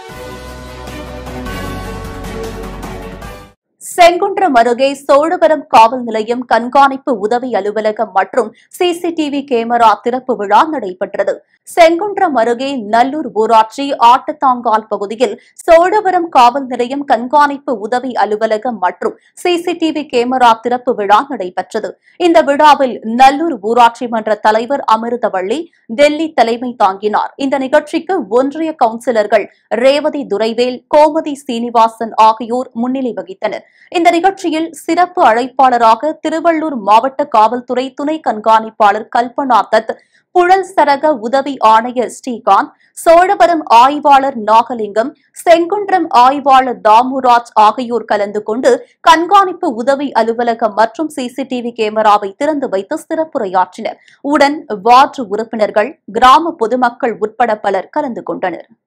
செங்குன்றம் அருகே சோழவரம் காவல் நிலையம் கண்காணிப்பு உதவி அலுவலகம் மற்றும் சிசிடிவி கேமரா திறப்பு விழா நடைபெற்றது செங்குன்றம் அருகே நல்லூர் ஊராட்சி ஆட்டத்தாங்கால் பகுதியில் சோழவரம் காவல் நிலையம் கண்காணிப்பு உதவி அலுவலகம் மற்றும் சிசிடிவி கேமரா திறப்பு விழா நடைபெற்றது இந்த விழாவில் நல்லூர் ஊராட்சி மன்ற தலைவர் அமிர்தவள்ளி டெல்லி தலைமை தாங்கினார் இந்த நிகழ்ச்சிக்கு ஒன்றிய கவுன்சிலர்கள் ரேவதி துரைவேல் கோமதி சீனிவாசன் ஆகியோர் முன்னிலை வகித்தனர் இந்த நிகழ்ச்சியில் சிறப்பு அழைப்பாளராக திருவள்ளூர் மாவட்ட காவல்துறை துணை கண்காணிப்பாளர் கல்பனா தத் புழல் சரக உதவி ஆணையர் ஸ்ரீகாந்த் சோழவரம் ஆய்வாளர் நாகலிங்கம் செங்குன்றம் ஆய்வாளர் தாமுராஜ் ஆகியோர் கலந்து கொண்டு கண்காணிப்பு உதவி அலுவலகம் மற்றும் சிசிடிவி கேமராவை திறந்து வைத்து சிறப்புரையாற்றினர் உடன் வார்டு உறுப்பினர்கள் கிராம பொதுமக்கள் உட்பட பலர் கலந்து கொண்டனர்